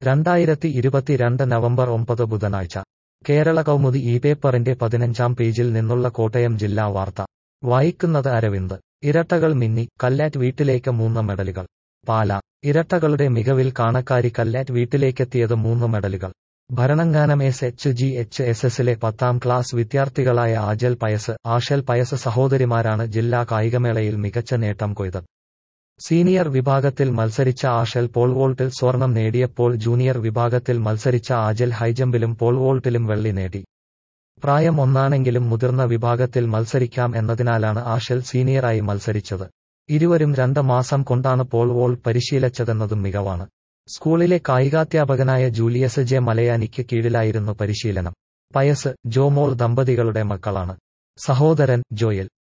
രണ്ടായിരത്തി ഇരുപത്തിരണ്ട് നവംബർ ഒമ്പത് ബുധനാഴ്ച കേരള കൗമുദി ഈ പേപ്പറിന്റെ പതിനഞ്ചാം പേജിൽ നിന്നുള്ള കോട്ടയം ജില്ലാ വാർത്ത വായിക്കുന്നത് അരവിന്ദ് ഇരട്ടകൾ മിന്നി കല്ലാറ്റ് വീട്ടിലേക്ക് മൂന്ന് മെഡലുകൾ പാല ഇരട്ടകളുടെ മികവിൽ കാണക്കാരി കല്ലാറ്റ് വീട്ടിലേക്കെത്തിയത് മൂന്ന് മെഡലുകൾ Bharananganam S H G H S എസിലെ പത്താം ക്ലാസ് വിദ്യാർത്ഥികളായ ആജൽ പയസ് ആഷൽ പയസ് സഹോദരിമാരാണ് ജില്ലാ കായികമേളയിൽ മികച്ച നേട്ടം കൊയ്തത് സീനിയർ വിഭാഗത്തിൽ മത്സരിച്ച ആഷൽ പോൾ വോൾട്ടിൽ സ്വർണം നേടിയപ്പോൾ ജൂനിയർ വിഭാഗത്തിൽ മത്സരിച്ച ആജൽ ഹൈജമ്പിലും പോൾ വോൾട്ടിലും വെള്ളി നേടി പ്രായം ഒന്നാണെങ്കിലും മുതിർന്ന വിഭാഗത്തിൽ മത്സരിക്കാം എന്നതിനാലാണ് ആഷൽ സീനിയറായി മത്സരിച്ചത് ഇരുവരും രണ്ട് മാസം കൊണ്ടാണ് പോൾ വോൾട്ട് പരിശീലിച്ചതെന്നതും മികവാണ് സ്കൂളിലെ കായികാധ്യാപകനായ ജൂലിയസ് ജെ മലയാനിക്ക് കീഴിലായിരുന്നു പരിശീലനം പയസ് ജോമോൾ ദമ്പതികളുടെ മക്കളാണ് സഹോദരൻ ജോയൽ